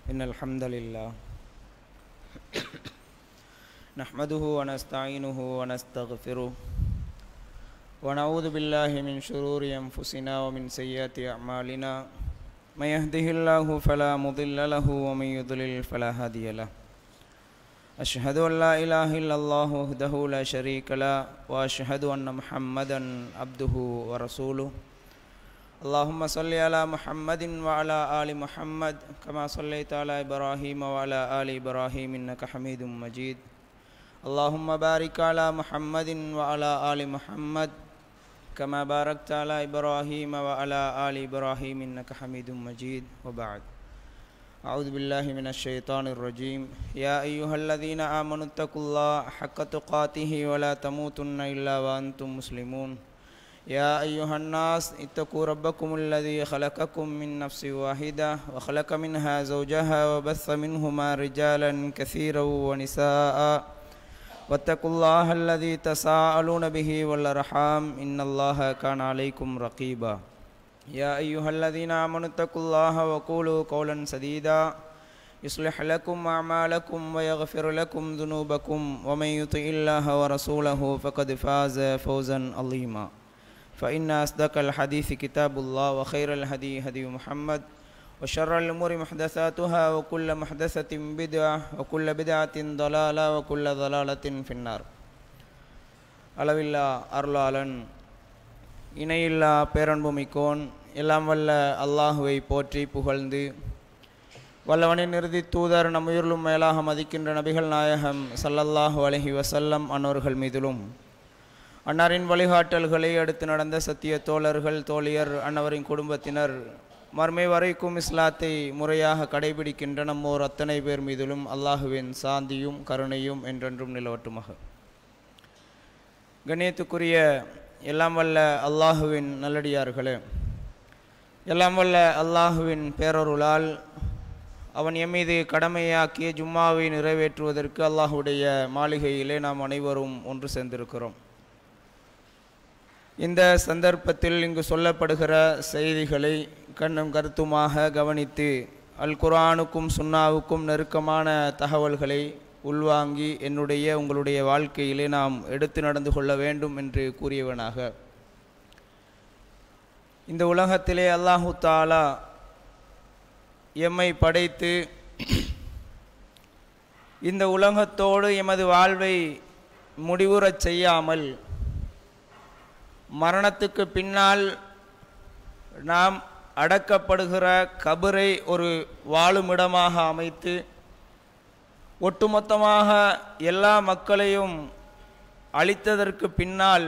إن الحمد لله نحمده ونستعينه ونستغفره ونعوذ بالله من شرور أنفسنا ومن سيئات أعمالنا من يهده الله فلا مضل له ومن يضلل فلا هادي له أشهد أن لا إله إلا الله وحده لا شريك له وأشهد أن محمدا عبده ورسوله اللهم صل على محمد وعلى آل محمد كما صليت على إبراهيم وعلى آل إبراهيم إنك حميد مجيد اللهم بارك على محمد وعلى آل محمد كما باركت على إبراهيم وعلى آل إبراهيم إنك حميد مجيد وبعد أعوذ بالله من الشيطان الرجيم يا أيها الذين آمنوا اتقوا الله حق تقاته ولا تموتن إلا وأنتم مسلمون يا أيها الناس اتقوا ربكم الذي خلقكم من نفس واحدة وخلق منها زوجها وبث منهما رجالا كثيرا ونساء واتقوا الله الذي تساءلون به والأرحام إن الله كان عليكم رقيبا يا أيها الذين آمنوا اتقوا الله وقولوا قولا سديدا يصلح لكم أعمالكم ويغفر لكم ذنوبكم ومن يطع الله ورسوله فقد فاز فوزا عظيما فإن أصدق الحديث كتاب الله وخير الهدي هدي محمد وشر الأمور محدثاتها وكل محدثة بدعة وكل بدعة ضلالة وكل ضلالة في النار அளவில்லா அருளாளன் இணையில்லா பேரன்புமிக்கோன் எல்லாம் வல்ல அல்லாஹுவை போற்றி புகழ்ந்து வல்லவனின் நிறுதி தூதர் நம் உயிரிலும் மேலாக மதிக்கின்ற நபிகள் நாயகம் சல்லல்லாஹு அலஹி வசல்லம் அன்னோர்கள் மீதிலும் அன்னாரின் வழிகாட்டல்களை அடுத்து நடந்த சத்திய தோழர்கள் தோழியர் அன்னவரின் குடும்பத்தினர் மறுமை வரைக்கும் இஸ்லாத்தை முறையாக கடைபிடிக்கின்ற நம்மோர் அத்தனை பேர் மீதிலும் அல்லாஹுவின் சாந்தியும் கருணையும் என்றென்றும் நிலவட்டுமாக கண்ணியத்துக்குரிய எல்லாம் வல்ல அல்லாஹுவின் நல்லடியார்களே எல்லாம் வல்ல அல்லாஹுவின் பேரருளால் அவன் எம்மீது கடமையாக்கிய ஜும்மாவை நிறைவேற்றுவதற்கு அல்லாஹுடைய மாளிகையிலே நாம் அனைவரும் ஒன்று சேர்ந்திருக்கிறோம் இந்த சந்தர்ப்பத்தில் இங்கு சொல்லப்படுகிற செய்திகளை கண்ணும் கருத்துமாக கவனித்து அல் குரானுக்கும் சுன்னாவுக்கும் நெருக்கமான தகவல்களை உள்வாங்கி என்னுடைய உங்களுடைய வாழ்க்கையிலே நாம் எடுத்து நடந்து கொள்ள வேண்டும் என்று கூறியவனாக இந்த உலகத்திலே அல்லாஹு தாலா எம்மை படைத்து இந்த உலகத்தோடு எமது வாழ்வை முடிவுறச் செய்யாமல் மரணத்துக்கு பின்னால் நாம் அடக்கப்படுகிற கபரை ஒரு வாழுமிடமாக அமைத்து ஒட்டுமொத்தமாக எல்லா மக்களையும் அழித்ததற்கு பின்னால்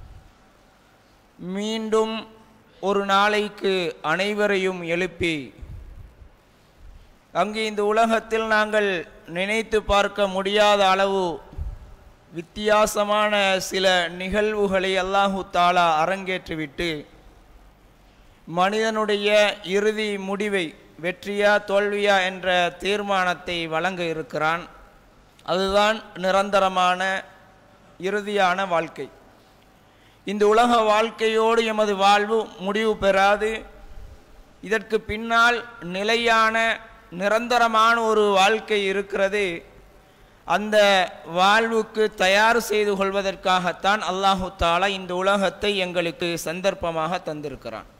மீண்டும் ஒரு நாளைக்கு அனைவரையும் எழுப்பி அங்கு இந்த உலகத்தில் நாங்கள் நினைத்து பார்க்க முடியாத அளவு வித்தியாசமான சில நிகழ்வுகளை அல்லாஹு தாலா அரங்கேற்றிவிட்டு மனிதனுடைய இறுதி முடிவை வெற்றியா தோல்வியா என்ற தீர்மானத்தை வழங்க இருக்கிறான் அதுதான் நிரந்தரமான இறுதியான வாழ்க்கை இந்த உலக வாழ்க்கையோடு எமது வாழ்வு முடிவு பெறாது இதற்கு பின்னால் நிலையான நிரந்தரமான ஒரு வாழ்க்கை இருக்கிறது அந்த வாழ்வுக்கு தயார் செய்து கொள்வதற்காகத்தான் அல்லாஹு தாலா இந்த உலகத்தை எங்களுக்கு சந்தர்ப்பமாக தந்திருக்கிறான்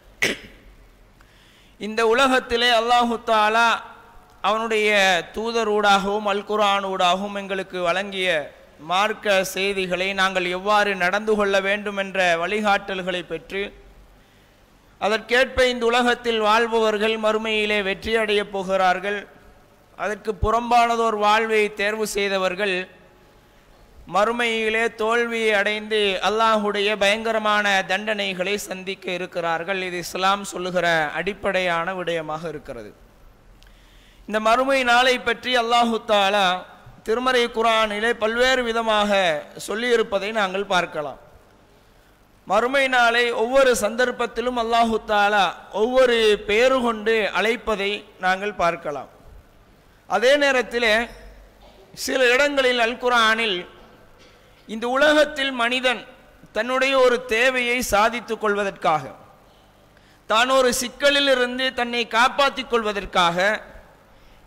இந்த உலகத்திலே அல்லாஹு தாலா அவனுடைய தூதரூடாகவும் அல் குரானூடாகவும் எங்களுக்கு வழங்கிய மார்க்க செய்திகளை நாங்கள் எவ்வாறு நடந்து கொள்ள வேண்டும் என்ற வழிகாட்டல்களை பெற்று அதற்கேற்ப இந்த உலகத்தில் வாழ்பவர்கள் மறுமையிலே வெற்றி அடையப் போகிறார்கள் அதற்கு புறம்பானதோர் வாழ்வை தேர்வு செய்தவர்கள் மறுமையிலே தோல்வியை அடைந்து அல்லாஹுடைய பயங்கரமான தண்டனைகளை சந்திக்க இருக்கிறார்கள் இது இஸ்லாம் சொல்லுகிற அடிப்படையான விடயமாக இருக்கிறது இந்த மறுமை நாளை பற்றி அல்லாஹு தாலா திருமறை குரானிலே பல்வேறு விதமாக சொல்லியிருப்பதை நாங்கள் பார்க்கலாம் மறுமை நாளை ஒவ்வொரு சந்தர்ப்பத்திலும் அல்லாஹு தாலா ஒவ்வொரு பெயரு கொண்டு அழைப்பதை நாங்கள் பார்க்கலாம் அதே நேரத்தில் சில இடங்களில் அல் குரானில் இந்த உலகத்தில் மனிதன் தன்னுடைய ஒரு தேவையை சாதித்துக் கொள்வதற்காக தான் ஒரு சிக்கலிலிருந்து தன்னை காப்பாற்றிக் கொள்வதற்காக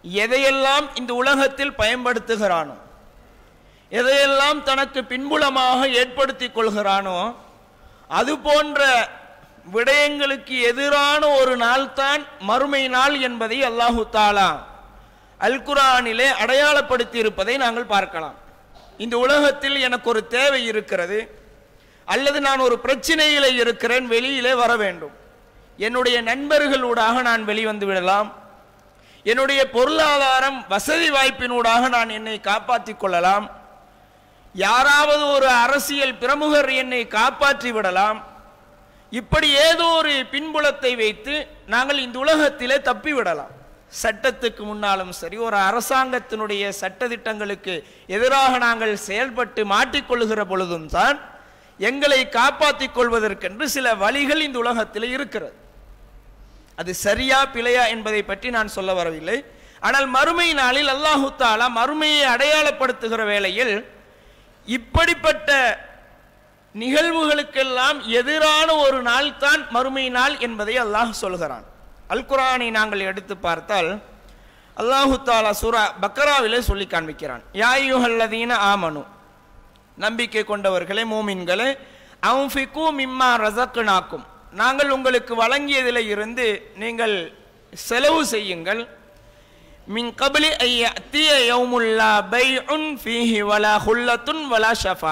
எதையெல்லாம் இந்த உலகத்தில் பயன்படுத்துகிறானோ எதையெல்லாம் தனக்கு பின்புலமாக ஏற்படுத்தி கொள்கிறானோ அது போன்ற விடயங்களுக்கு எதிரான ஒரு நாள் தான் மறுமை நாள் என்பதை அல்லாஹு தாலா அல் குரானிலே அடையாளப்படுத்தி இருப்பதை நாங்கள் பார்க்கலாம் இந்த உலகத்தில் எனக்கு ஒரு தேவை இருக்கிறது அல்லது நான் ஒரு பிரச்சனையிலே இருக்கிறேன் வெளியிலே வர வேண்டும் என்னுடைய நண்பர்களூடாக நான் வெளிவந்து விடலாம் என்னுடைய பொருளாதாரம் வசதி வாய்ப்பினூடாக நான் என்னை காப்பாற்றிக் கொள்ளலாம் யாராவது ஒரு அரசியல் பிரமுகர் என்னை காப்பாற்றி விடலாம் இப்படி ஏதோ ஒரு பின்புலத்தை வைத்து நாங்கள் இந்த உலகத்திலே தப்பி விடலாம் சட்டத்துக்கு முன்னாலும் சரி ஒரு அரசாங்கத்தினுடைய சட்டதிட்டங்களுக்கு எதிராக நாங்கள் செயல்பட்டு மாட்டிக்கொள்ளுகிற பொழுதும் தான் எங்களை காப்பாற்றிக் கொள்வதற்கென்று சில வழிகள் இந்த உலகத்தில் இருக்கிறது அது சரியா பிழையா என்பதை பற்றி நான் சொல்ல வரவில்லை ஆனால் மறுமை நாளில் அல்லாஹு தாலா மறுமையை அடையாளப்படுத்துகிற வேளையில் இப்படிப்பட்ட நிகழ்வுகளுக்கெல்லாம் எதிரான ஒரு நாள் தான் மறுமை நாள் என்பதை அல்லாஹ் சொல்கிறான் அல் குரானை நாங்கள் எடுத்து பார்த்தால் அல்லாஹு தாலா சுரா பக்கராவிலே சொல்லி காண்பிக்கிறான் யாயுஹல்லதீன ஆமனு நம்பிக்கை கொண்டவர்களே மூமின்களே அவுஃபிகு மிம்மா ரசக்குனாக்கும் நாங்கள் உங்களுக்கு வழங்கியதில் இருந்து நீங்கள் செலவு செய்யுங்கள் மின் கபலி ஐய தீய யௌமுல்லா பை உன் ஃபீஹி வலா ஹுல்லத்துன் வலா ஷஃபா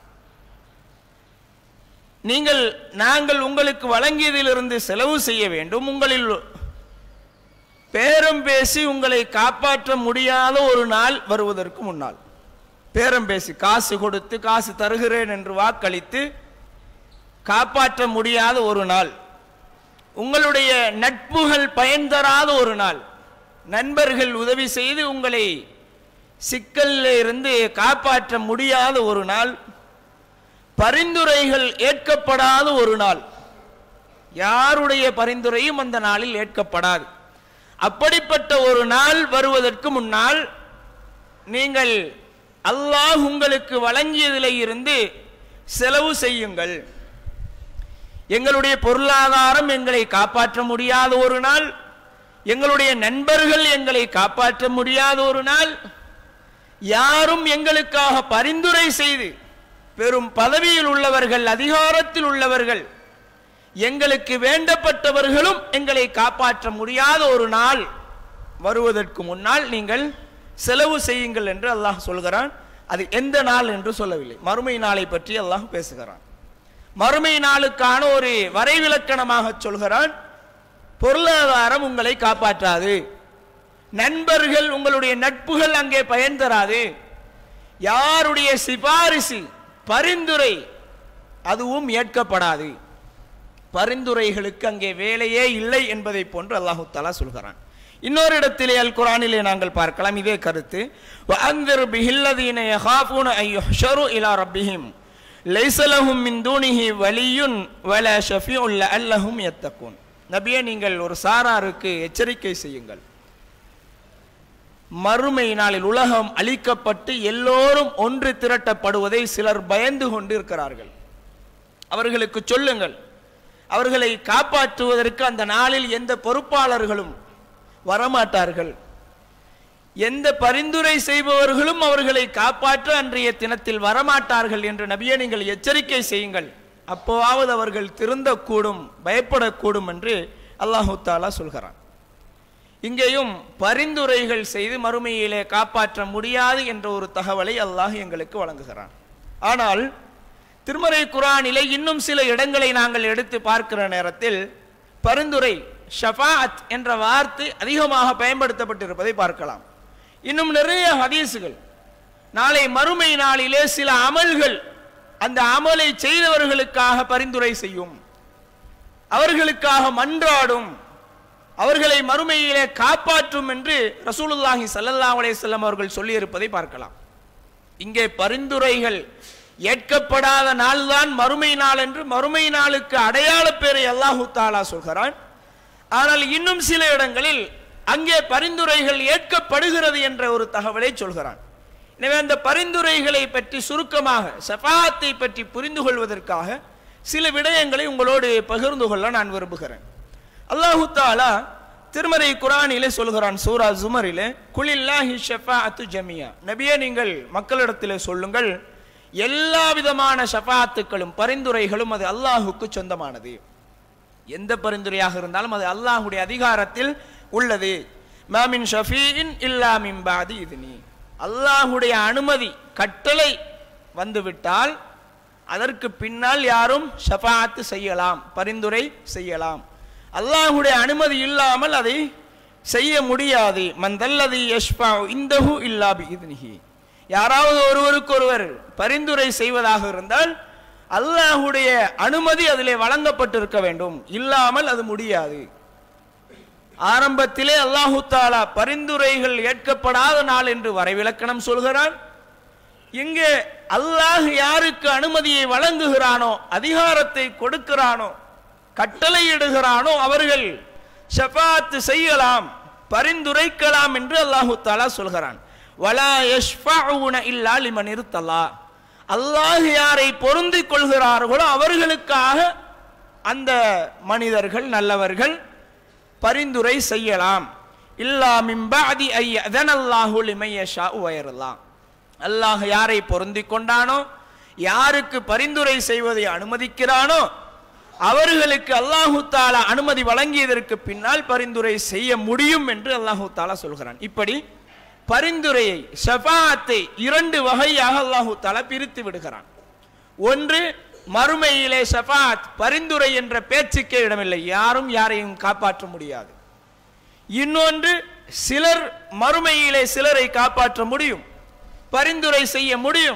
நீங்கள் நாங்கள் உங்களுக்கு வழங்கியதிலிருந்து செலவு செய்ய வேண்டும் உங்களில் பேரம் பேசி உங்களை காப்பாற்ற முடியாத ஒரு நாள் வருவதற்கு முன்னால் பேரம் பேசி காசு கொடுத்து காசு தருகிறேன் என்று வாக்களித்து காப்பாற்ற முடியாத ஒரு நாள் உங்களுடைய நட்புகள் பயன் தராத ஒரு நாள் நண்பர்கள் உதவி செய்து உங்களை சிக்கல்ல இருந்து காப்பாற்ற முடியாத ஒரு நாள் பரிந்துரைகள் ஏற்கப்படாத ஒரு நாள் யாருடைய பரிந்துரையும் அந்த நாளில் ஏற்கப்படாது அப்படிப்பட்ட ஒரு நாள் வருவதற்கு முன்னால் நீங்கள் அல்லாஹ் உங்களுக்கு வழங்கியதில் இருந்து செலவு செய்யுங்கள் எங்களுடைய பொருளாதாரம் எங்களை காப்பாற்ற முடியாத ஒரு நாள் எங்களுடைய நண்பர்கள் எங்களை காப்பாற்ற முடியாத ஒரு நாள் யாரும் எங்களுக்காக பரிந்துரை செய்து பெரும் பதவியில் உள்ளவர்கள் அதிகாரத்தில் உள்ளவர்கள் எங்களுக்கு வேண்டப்பட்டவர்களும் எங்களை காப்பாற்ற முடியாத ஒரு நாள் வருவதற்கு முன்னால் நீங்கள் செலவு செய்யுங்கள் என்று அல்லாஹ் சொல்கிறான் அது எந்த நாள் என்று சொல்லவில்லை மறுமை நாளை பற்றி அல்லாஹ் பேசுகிறான் மறுமை நாளுக்கான ஒரு வரைவிலக்கணமாக சொல்கிறான் பொருளாதாரம் உங்களை காப்பாற்றாது நண்பர்கள் உங்களுடைய நட்புகள் அங்கே பயன் தராது யாருடைய சிபாரிசு பரிந்துரை அதுவும் ஏற்கப்படாது பரிந்துரைகளுக்கு அங்கே வேலையே இல்லை என்பதை போன்று அல்லாஹு தலா சொல்கிறான் இன்னொரு இடத்திலே அல் குரானிலே நாங்கள் பார்க்கலாம் இதே கருத்து வஅன்திர் பிஹில்லதீன யகாஃபூன அன் யுஹ்ஷரு இலா ரப்பிஹிம் லைஸ லஹும் மின் தூனிஹி வலியுன் வலா ஷஃபியுன் லஅல்லஹும் யத்தகூன் நபியே நீங்கள் ஒரு சாராருக்கு எச்சரிக்கை செய்யுங்கள் மறுமை நாளில் உலகம் அழிக்கப்பட்டு எல்லோரும் ஒன்று திரட்டப்படுவதை சிலர் பயந்து கொண்டு இருக்கிறார்கள் அவர்களுக்கு சொல்லுங்கள் அவர்களை காப்பாற்றுவதற்கு அந்த நாளில் எந்த பொறுப்பாளர்களும் வரமாட்டார்கள் எந்த பரிந்துரை செய்பவர்களும் அவர்களை காப்பாற்ற அன்றைய தினத்தில் வரமாட்டார்கள் என்று நபியே நீங்கள் எச்சரிக்கை செய்யுங்கள் அப்போவாவது அவர்கள் திருந்தக்கூடும் பயப்படக்கூடும் என்று அல்லாஹு தாலா சொல்கிறான் இங்கேயும் பரிந்துரைகள் செய்து மறுமையிலே காப்பாற்ற முடியாது என்ற ஒரு தகவலை அல்லாஹ் எங்களுக்கு வழங்குகிறான் ஆனால் திருமறை குரானிலே இன்னும் சில இடங்களை நாங்கள் எடுத்து பார்க்கிற நேரத்தில் பரிந்துரை ஷஃபாத் என்ற வார்த்தை அதிகமாக பயன்படுத்தப்பட்டிருப்பதை பார்க்கலாம் இன்னும் நிறைய ஹதீஸுகள் நாளை மறுமை நாளிலே சில அமல்கள் அந்த அமலை செய்தவர்களுக்காக பரிந்துரை செய்யும் அவர்களுக்காக மன்றாடும் அவர்களை மறுமையிலே காப்பாற்றும் என்று ரசூலுல்லாஹி ஸல்லல்லாஹு அலைஹி வஸல்லம் அவர்கள் சொல்லியிருப்பதை பார்க்கலாம் இங்கே பரிந்துரைகள் ஏற்கப்படாத நாள்தான் மறுமை நாள் என்று மறுமை நாளுக்கு அடையாள பேரை அல்லாஹு தாலா சொல்கிறான் ஆனால் இன்னும் சில இடங்களில் அங்கே பரிந்துரைகள் ஏற்கப்படுகிறது என்ற ஒரு தகவலை சொல்கிறான் எனவே அந்த பரிந்துரைகளை பற்றி சுருக்கமாக சஃபாத்தை பற்றி புரிந்து கொள்வதற்காக சில விடயங்களை உங்களோடு பகிர்ந்து கொள்ள நான் விரும்புகிறேன் அல்லாஹு தாலா திருமறை குரானிலே சொல்கிறான் சூரா ஜுமரிலே குலில்லாஹி ஷஃபாஅத்து ஜமியா நபியே நீங்கள் மக்களிடத்திலே சொல்லுங்கள் எல்லா விதமான ஷஃபாத்துக்களும் பரிந்துரைகளும் அது அல்லாஹுக்கு சொந்தமானது எந்த பரிந்துரையாக இருந்தாலும் அது அல்லாஹுடைய அதிகாரத்தில் உள்ளது மாமின் ஷஃபீன் இல்லா மின் பாதி இதுனி அல்லாஹுடைய அனுமதி கட்டளை வந்துவிட்டால் அதற்கு பின்னால் யாரும் ஷஃபாத்து செய்யலாம் பரிந்துரை செய்யலாம் அல்லாஹுடைய அனுமதி இல்லாமல் அதை செய்ய முடியாது மந்தல்லதி யஷ்பா இந்தஹு இல்லா பி இதுனிஹி யாராவது ஒருவருக்கொருவர் பரிந்துரை செய்வதாக இருந்தால் அல்லாஹுடைய அனுமதி அதிலே வழங்கப்பட்டிருக்க வேண்டும் இல்லாமல் அது முடியாது ஆரம்பத்திலே அல்லாஹு தாலா பரிந்துரைகள் ஏற்கப்படாத நாள் என்று வரைவிலக்கணம் சொல்கிறான் இங்கே அல்லாஹ் யாருக்கு அனுமதியை வழங்குகிறானோ அதிகாரத்தை கொடுக்கிறானோ கட்டளையிடுகிறானோ அவர்கள் ஷஃபாத்து செய்யலாம் பரிந்துரைக்கலாம் என்று அல்லாஹு தாலா சொல்கிறான் வலா யஷ்ஃபஉன இல்லா லிமன் இருத்தல்லா அல்லாஹ் யாரை பொருந்திக் கொள்கிறார்களோ அவர்களுக்காக அந்த மனிதர்கள் நல்லவர்கள் பரிந்துரை செய்யலாம் இல்லா மிம்பாதி ஐயதன் அல்லாஹு லிமையஷா உயரலாம் அல்லாஹ் யாரை பொருந்திக் கொண்டானோ யாருக்கு பரிந்துரை செய்வதை அனுமதிக்கிறானோ அவர்களுக்கு அல்லாஹு தாலா அனுமதி வழங்கியதற்கு பின்னால் பரிந்துரை செய்ய முடியும் என்று அல்லாஹு தாலா சொல்கிறான் இப்படி பரிந்துரையை ஷஃபாத்தை இரண்டு வகையாக அல்லாஹு தாலா பிரித்து விடுகிறான் ஒன்று மறுமையிலே ஷஃபாத் பரிந்துரை என்ற பேச்சுக்கே இடமில்லை யாரும் யாரையும் காப்பாற்ற முடியாது இன்னொன்று சிலர் மறுமையிலே சிலரை காப்பாற்ற முடியும் பரிந்துரை செய்ய முடியும்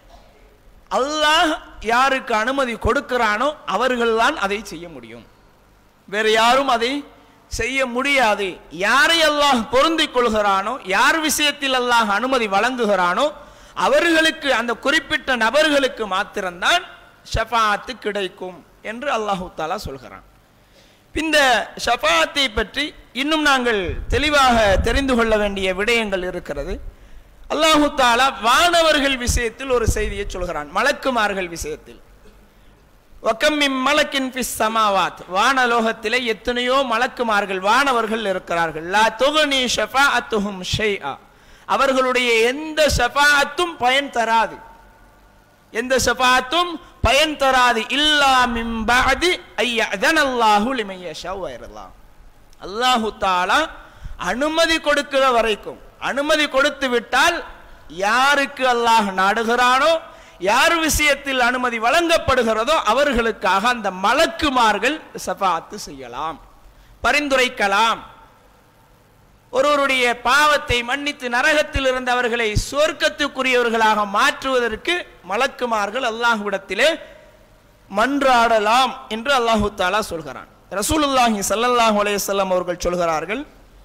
அல்லாஹ் யாருக்கு அனுமதி கொடுக்கிறானோ அவர்கள்தான் அதை செய்ய முடியும் வேறு யாரும் அதை செய்ய முடியாது யாரை அல்லாஹ் பொருந்திக் கொள்கிறானோ யார் விஷயத்தில் அல்லாஹ் அனுமதி வழங்குகிறானோ அவர்களுக்கு அந்த குறிப்பிட்ட நபர்களுக்கு மாத்திரம்தான் ஷஃபாத்து கிடைக்கும் என்று அல்லாஹு தாலா சொல்கிறான் இந்த ஷஃபாத்தை பற்றி இன்னும் நாங்கள் தெளிவாக தெரிந்து கொள்ள வேண்டிய விடயங்கள் இருக்கிறது அல்லாஹு தாலா வானவர்கள் விஷயத்தில் ஒரு செய்தியை சொல்கிறான் மலக்குமார்கள் விஷயத்தில் வக்கம்மிம் மலக்கின் ஃபிஸ் சமாவாத் வானலோகத்திலே எத்தனையோ மலக்குமார்கள் வானவர்கள் இருக்கிறார்கள் லா துகனி ஷஃபாஅத்துஹும் ஷைஆ அவர்களுடைய எந்த ஷஃபாஅத்தும் பயன் தராது எந்த ஷஃபாஅத்தும் பயன் தராது இல்லா மின் பஅதி ஐயதன் அல்லாஹு லிமன் யஷா வயரலாம் அல்லாஹு தாலா அனுமதி கொடுக்கிற வரைக்கும் அனுமதி கொடுத்து விட்டால் யாருக்கு அல்லாஹ் நாடுகிறானோ யார் விஷயத்தில் அனுமதி வழங்கப்படுகிறதோ அவர்களுக்காக அந்த மலக்குமார்கள் சஃபாத்து செய்யலாம் பரிந்துரைக்கலாம் ஒருவருடைய பாவத்தை மன்னித்து நரகத்தில் இருந்து அவர்களை சுவர்க்கத்துக்குரியவர்களாக மாற்றுவதற்கு மலக்குமார்கள் அல்லாஹ்விடத்திலே மன்றாடலாம் என்று அல்லாஹு தாலா சொல்கிறான் ரசூலுல்லாஹி ஸல்லல்லாஹு அலைஹி வஸல்லம் அவர்கள் சொல்கிறார்கள்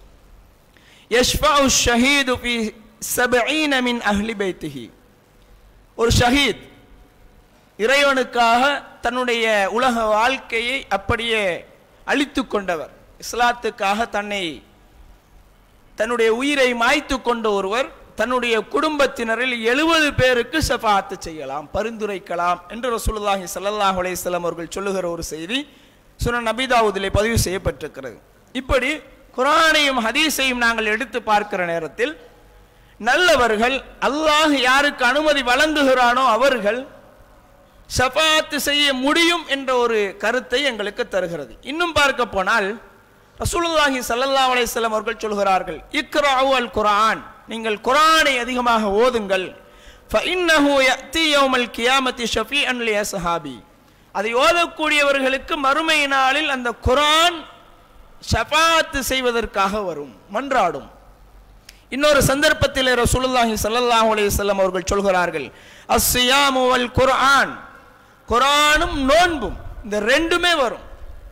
யஷ்ஃபஉ ஷஹீது ஃபி சபஈன மின் அஹ்லி பைத்திஹி ஒரு ஷஹீத் இறைவனுக்காக தன்னுடைய உலக வாழ்க்கையை அப்படியே அழித்து கொண்டவர் இஸ்லாத்துக்காக தன்னை தன்னுடைய உயிரை மாய்த்து கொண்ட ஒருவர் தன்னுடைய குடும்பத்தினரில் எழுபது பேருக்கு ஷஃபாத்து செய்யலாம் பரிந்துரைக்கலாம் என்று ரசூலுல்லாஹி ஸல்லல்லாஹு அலைஹி வஸல்லம் அவர்கள் சொல்லுகிற ஒரு செய்தி சுனன் நபிதாவுதிலே பதிவு செய்யப்பட்டிருக்கிறது இப்படி குரானையும் ஹதீஸையும் நாங்கள் எடுத்து பார்க்கிற நேரத்தில் நல்லவர்கள் அல்லாஹ் யாருக்கு அனுமதி வழங்குகிறானோ அவர்கள் ஷஃபாத்து செய்ய முடியும் என்ற ஒரு கருத்தை எங்களுக்கு தருகிறது இன்னும் பார்க்க போனால் ரசூலுல்லாஹி ஸல்லல்லாஹு அலைஹி வஸல்லம் அவர்கள் சொல்கிறார்கள் இக்ராஉ அல் குர்ஆன் நீங்கள் குர்ஆனை அதிகமாக ஓதுங்கள் ஃபஇன்னஹு யஅதி யௌமல் கியாமத்தி ஷஃபீஅன் லி அஸ்ஹாபி அதை ஓதக்கூடியவர்களுக்கு மறுமை நாளில் அந்த குர்ஆன் ஷஃபாத்து செய்வதற்காக வரும் மன்றாடும் இன்னொரு சந்தர்ப்பத்தில் ரசூலுல்லாஹி ஸல்லல்லாஹு அலைஹி வஸல்லம் அவர்கள் சொல்கிறார்கள் அஸ்ஸியாமு வல் குர்ஆன் குர்ஆனும் நோன்பும் இந்த ரெண்டுமே வரும்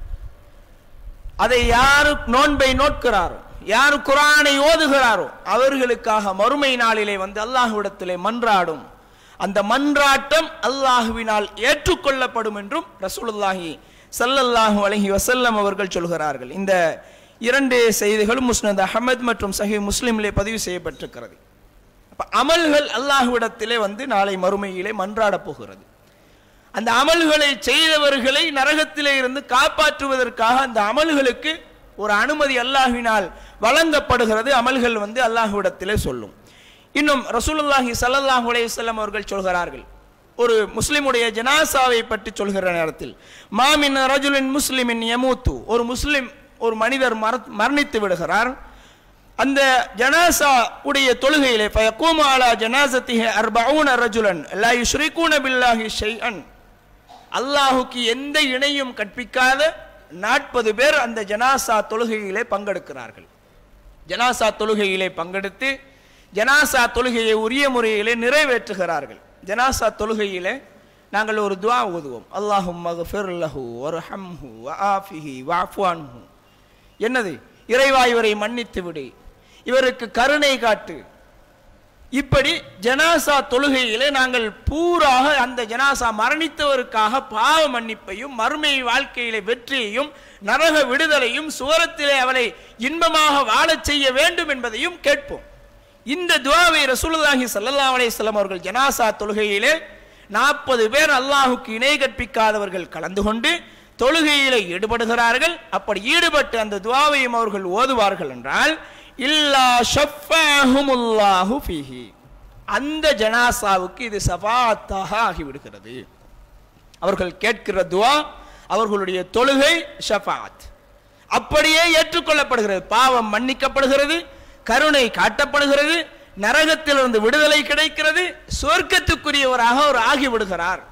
அதை யாரு நோன்பை நோட்கிறாரோ யார் குரானை ஓதுகிறாரோ அவர்களுக்காக மறுமை நாளிலே வந்து அல்லாஹ்விடத்திலே மன்றாடும் அந்த மன்றாட்டம் அல்லாஹுவினால் ஏற்றுக்கொள்ளப்படும் என்றும் ரசூலுல்லாஹி ஸல்லல்லாஹு அலைஹி வஸல்லம் அவர்கள் சொல்கிறார்கள் இந்த இரண்டு செய்திகளும் முஸ்னத் அஹமத் மற்றும் சஹி முஸ்லிமிலே பதிவு செய்யப்பட்டிருக்கிறது அப்ப அமல்கள் அல்லாஹ்விடத்திலே வந்து நாளை மறுமையிலே மன்றாடப் போகிறது அந்த அமல்களை செய்தவர்களை நரகத்திலே இருந்து காப்பாற்றுவதற்காக அந்த அமல்களுக்கு ஒரு அனுமதி அல்லாஹ்வினால் வழங்கப்படுகிறது அமல்கள் வந்து அல்லாஹ்விடத்திலே சொல்லும் இன்னும் ரசூலுல்லாஹி ஸல்லல்லாஹு அலைஹி வஸல்லம் அவர்கள் சொல்கிறார்கள் ஒரு முஸ்லிமுடைய ஜனாசாவை பற்றி சொல்கிற நேரத்தில் மாமின் ரஜுலின் முஸ்லிமின் யமூத்து ஒரு முஸ்லிம் ஒரு மனிதர் மர- மரணித்து விடுகிறார் அந்த ஜனாசா உடைய தொழுகையிலே ஃபயக்கூமு அலா ஜனாசத்திஹி அர்பஊன ரஜுலன் லா யுஷ்ரிகூன பில்லாஹி ஷைஅன் அல்லாஹுக்கு எந்த இணையும் கற்பிக்காத நாற்பது பேர் அந்த ஜனாசா தொழுகையிலே பங்கெடுக்கிறார்கள் ஜனாசா தொழுகையிலே பங்கெடுத்து ஜனாசா தொழுகையை உரிய முறையிலே நிறைவேற்றுகிறார்கள் ஜனாசா தொழுகையிலே நாங்கள் ஒரு துவா ஓதுவோம் அல்லாஹும் மகஃபிர் லஹு வர்ஹம்ஹு வஆஃபிஹி வஅஃபு அன்ஹு என்னது இறைவா இவரை மன்னித்து விடு இவருக்கு கருணை காட்டு இப்படி ஜனாசா தொழுகையிலே நாங்கள் பூராக அந்த ஜனாசா மரணித்தவருக்காக பாவ மன்னிப்பையும் மறுமை வாழ்க்கையிலே வெற்றியையும் நரக விடுதலையும் சுவரத்திலே அவளை இன்பமாக வாழச் செய்ய வேண்டும் என்பதையும் கேட்போம் இந்த துவாவை ரசூலுல்லாஹி ஸல்லல்லாஹு அலைஹி வஸல்லம் அவர்கள் ஜனாசா தொழுகையிலே நாற்பது பேர் அல்லாஹுக்கு இணை கற்பிக்காதவர்கள் கலந்து கொண்டு தொழுகையிலே ஈடுபடுகிறார்கள் அப்படி ஈடுபட்டு அந்த துவாவையும் அவர்கள் ஓதுவார்கள் என்றால் இல்லா ஷஃபாஹுமுல்லாஹு ஃபீஹி அந்த ஜனாசாவுக்கு இது சபாத்தாக ஆகிவிடுகிறது அவர்கள் கேட்கிற துவா அவர்களுடைய தொழுகை ஷஃபாத் அப்படியே ஏற்றுக்கொள்ளப்படுகிறது பாவம் மன்னிக்கப்படுகிறது கருணை காட்டப்படுகிறது நரகத்திலிருந்து விடுதலை கிடைக்கிறது சொர்க்கத்துக்குரியவராக அவர் ஆகிவிடுகிறார்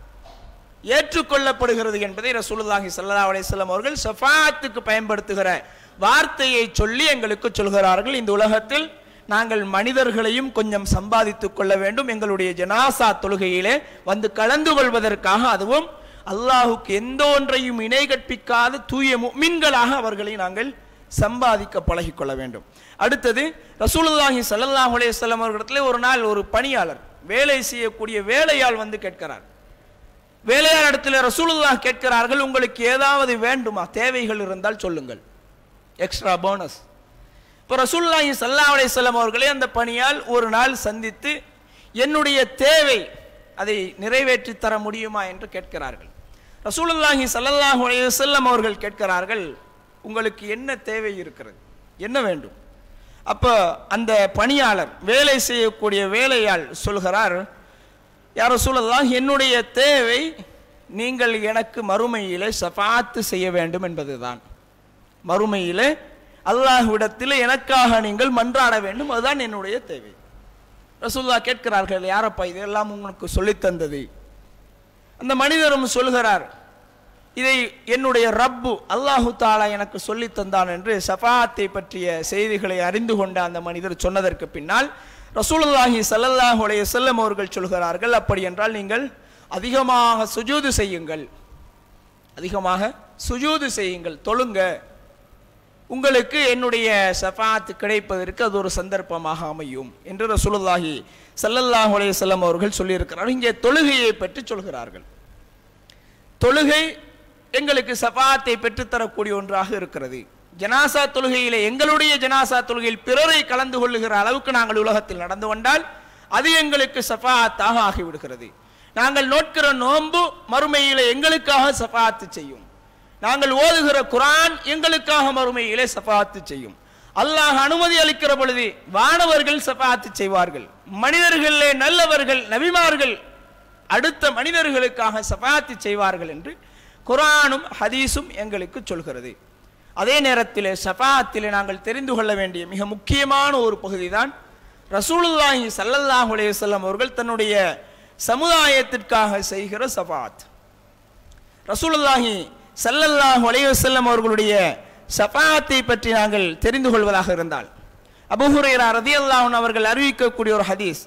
ஏற்றுக்கொள்ளப்படுகிறது என்பதை ரசூலுல்லாஹி ஸல்லல்லாஹு அலைஹி வஸல்லம் அவர்கள் ஷஃபாத்துக்கு பயன்படுத்துகிற வார்த்தையை சொல்லி எங்களுக்கு சொல்கிறார்கள் இந்த உலகத்தில் நாங்கள் மனிதர்களையும் கொஞ்சம் சம்பாதித்துக் கொள்ள வேண்டும் எங்களுடைய ஜனாசா தொழுகையிலே வந்து கலந்து கொள்வதற்காக அதுவும் அல்லாஹுக்கு எந்த ஒன்றையும் இணை கற்பிக்காத தூய முக்மின்களாக அவர்களை நாங்கள் சம்பாதிக்க பழகிக்கொள்ள வேண்டும் அடுத்தது ரசூலுல்லாஹி ஸல்லல்லாஹு அலைஹி வஸல்லம் அவர்களிடத்திலே ஒரு நாள் ஒரு பணியாளர் வேலை செய்யக்கூடிய வேலையாள் வந்து கேட்கிறார் வேலையார் இடத்துல ரசூலுல்லாஹ் கேட்கிறார்கள் உங்களுக்கு ஏதாவது வேண்டுமா தேவைகள் இருந்தால் சொல்லுங்கள் எக்ஸ்ட்ரா போனஸ் இப்போ ரசூலுல்லாஹி ஸல்லல்லாஹு அலைஹி வஸல்லம் அவர்களே அந்த பணியால் ஒரு நாள் சந்தித்து என்னுடைய தேவை அதை நிறைவேற்றி தர முடியுமா என்று கேட்கிறார்கள் ரசூலுல்லாஹி ஸல்லல்லாஹு அலைஹி வஸல்லம் அவர்கள் கேட்கிறார்கள் உங்களுக்கு என்ன தேவை இருக்கிறது என்ன வேண்டும் அப்போ அந்த பணியாளர் வேலை செய்யக்கூடிய வேலையாள் சொல்கிறார் யார சொல்லலாம் என்னுடைய தேவை நீங்கள் எனக்கு மறுமையிலே சஃபாத்து செய்ய வேண்டும் என்பதுதான் மறுமையிலே அல்லாஹ்விடத்தில் எனக்காக நீங்கள் மன்றாட வேண்டும் அதுதான் என்னுடைய தேவை ரசூல்லா கேட்கிறார்கள் யாரப்பா இதெல்லாம் உங்களுக்கு சொல்லித் தந்தது அந்த மனிதரும் சொல்கிறார் இதை என்னுடைய ரப்பு அல்லாஹு தாலா எனக்கு சொல்லித் தந்தான் என்று சஃபாத்தை பற்றிய செய்திகளை அறிந்து கொண்ட அந்த மனிதர் சொன்னதற்கு பின்னால் ரசூலுல்லாஹி ஸல்லல்லாஹு அலைஹி வஸல்லம் அவர்கள் சொல்கிறார்கள் அப்படி என்றால் நீங்கள் அதிகமாக சுஜூது செய்யுங்கள் அதிகமாக சுஜூது செய்யுங்கள் தொழுங்க உங்களுக்கு என்னுடைய சஃபாத் கிடைப்பதற்கு அது ஒரு சந்தர்ப்பமாக அமையும் என்று ரசூலுல்லாஹி ஸல்லல்லாஹு அலைஹி வஸல்லம் அவர்கள் சொல்லியிருக்கிறார்கள் இங்கே தொழுகையை பற்றி சொல்கிறார்கள் தொழுகை எங்களுக்கு சஃபாத்தை பெற்றுத்தரக்கூடிய ஒன்றாக இருக்கிறது ஜனாசா தொழுகையிலே எங்களுடைய ஜனாசா தொழுகையில் பிறரை கலந்து கொள்ளுகிற அளவுக்கு நாங்கள் உலகத்தில் நடந்து கொண்டால் அது எங்களுக்கு சஃபாத்தாக ஆகிவிடுகிறது நாங்கள் நோட்கிற நோன்பு மறுமையிலே எங்களுக்காக சஃபாத்து செய்யும் நாங்கள் ஓதுகிற குரான் எங்களுக்காக மறுமையிலே சஃபாத்து செய்யும் அல்லாஹ் அனுமதி அளிக்கிற பொழுது வானவர்கள் சஃபாத்து செய்வார்கள் மனிதர்களே நல்லவர்கள் நபிமார்கள் அடுத்த மனிதர்களுக்காக சஃபாத்து செய்வார்கள் என்று குரானும் ஹதீஸும் எங்களுக்கு சொல்கிறது அதே நேரத்தில் சஃபாத்திலே நாங்கள் தெரிந்து கொள்ள வேண்டிய மிக முக்கியமான ஒரு பகுதி தான் ரசூலுல்லாஹி ஸல்லல்லாஹு அலைஹி வஸல்லம் அவர்கள் தன்னுடைய சமுதாயத்திற்காக செய்கிற சஃபாத் ரசூலுல்லாஹி ஸல்லல்லாஹு அலைஹி வஸல்லம் அவர்களுடைய சஃபாத்தை பற்றி நாங்கள் தெரிந்து கொள்வதாக இருந்தால் அபூ ஹுரைரா ரதியல்லாஹு அன்ஹு அவர்கள் அறிவிக்கக்கூடிய ஒரு ஹதீஸ்